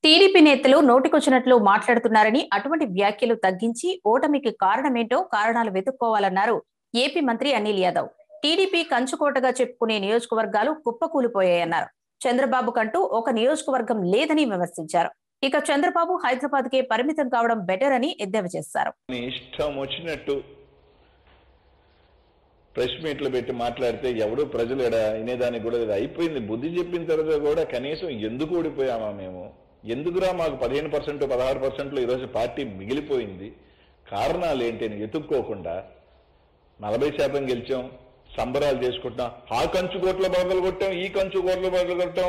TDP నేతలు నోటికొచ్చినట్లు మాట్లాడుతున్నారని అటువంటి వ్యాఖ్యలు తగ్గించి ఓటమికి కారణమేంటో కారణాలు వెతుక్కోవాలన్నారు ఏపీ మంత్రి అనిల్ యాదవ్ టీడీపీ కంచుకోటగా చెప్పుకునే నియోజకవర్గాలు కుప్పకూలిపోయాయన్నారు చంద్రబాబు కంటూ ఒక నియోజకవర్గం లేదని విమర్శించారు ఇక చంద్రబాబు హైదరాబాద్ కే పరిమితం కావడం బెటర్ అని ఎద్దేవా చేశారు నీ ఇష్టం వచ్చినట్టు ప్రెస్ మీట్లు పెట్టి మాట్లాడితే ఎవడు ప్రజలు ఎడ వినేదానికి కూడా లేదు అయిపోయింది బుద్ధి చెప్పిన తర్వాత కూడా కనీసం ఎందుకు ఓడిపోయామా మేము ఎందుకురా మాకు పదిహేను పర్సెంట్ పదహారు పర్సెంట్లో ఈరోజు పార్టీ మిగిలిపోయింది కారణాలు ఏంటి అని ఎత్తుక్కోకుండా నలభై శాతం గెలిచాం సంబరాలు చేసుకుంటాం ఆ కంచు కోట్ల బదులు కొట్టాం ఈ కంచు కోట్ల బదులు కొట్టాం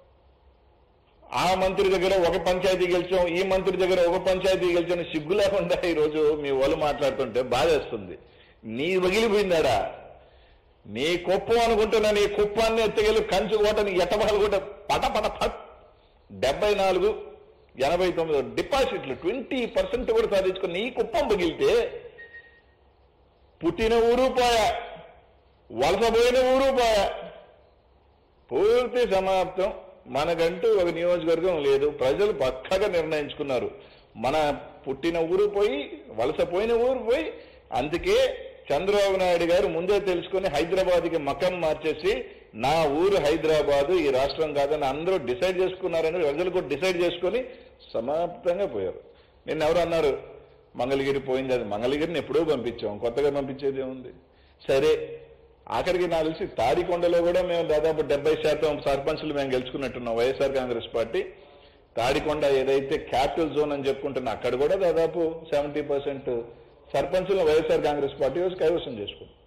ఆ మంత్రి దగ్గర ఒక పంచాయతీ గెలిచాం ఈ మంత్రి దగ్గర ఒక పంచాయతీ గెలిచాం సిగ్గు లేకుండా ఈరోజు మీ వాళ్ళు మాట్లాడుతుంటే బాధేస్తుంది నీ వగిలిపోయిందాడా నీ కుప్పం అనుకుంటున్నా నీ కుప్పాన్ని ఎత్తగలి కంచు కోటని ఎట్టబాలు కూడా పట పట పట్ డెబ్బై నాలుగు ఎనభై తొమ్మిది డిపాజిట్లు ట్వంటీ పర్సెంట్ కూడా సాధించుకుని నీ కుప్పం పగిలితే పుట్టిన ఊరు పోయా వలసపోయిన ఊరు పోయా పూర్తి సమాప్తం మనకంటూ ఒక నియోజకవర్గం లేదు ప్రజలు పక్కగా నిర్ణయించుకున్నారు మన పుట్టిన ఊరు పోయి వలసపోయిన ఊరు పోయి అందుకే చంద్రబాబు నాయుడు గారు ముందే తెలుసుకుని హైదరాబాద్కి మకం మార్చేసి నా ఊరు హైదరాబాదు ఈ రాష్ట్రం కాదని అందరూ డిసైడ్ చేసుకున్నారని ప్రజలు కూడా డిసైడ్ చేసుకొని సమాప్తంగా పోయారు నిన్న ఎవరు అన్నారు మంగళగిరి పోయింది అది మంగళగిరిని ఎప్పుడో పంపించాం కొత్తగా పంపించేది ఏముంది సరే ఆఖరికి నాకు తెలిసి తాడికొండలో కూడా మేము దాదాపు డెబ్బై శాతం సర్పంచ్లు మేము గెలుచుకున్నట్టున్నాం వైఎస్ఆర్ కాంగ్రెస్ పార్టీ తాడికొండ ఏదైతే క్యాపిటల్ జోన్ అని చెప్పుకుంటున్నా అక్కడ కూడా దాదాపు సెవెంటీ పర్సెంట్ సర్పంచ్లను వైఎస్ఆర్ కాంగ్రెస్ పార్టీ కైవసం చేసుకుంది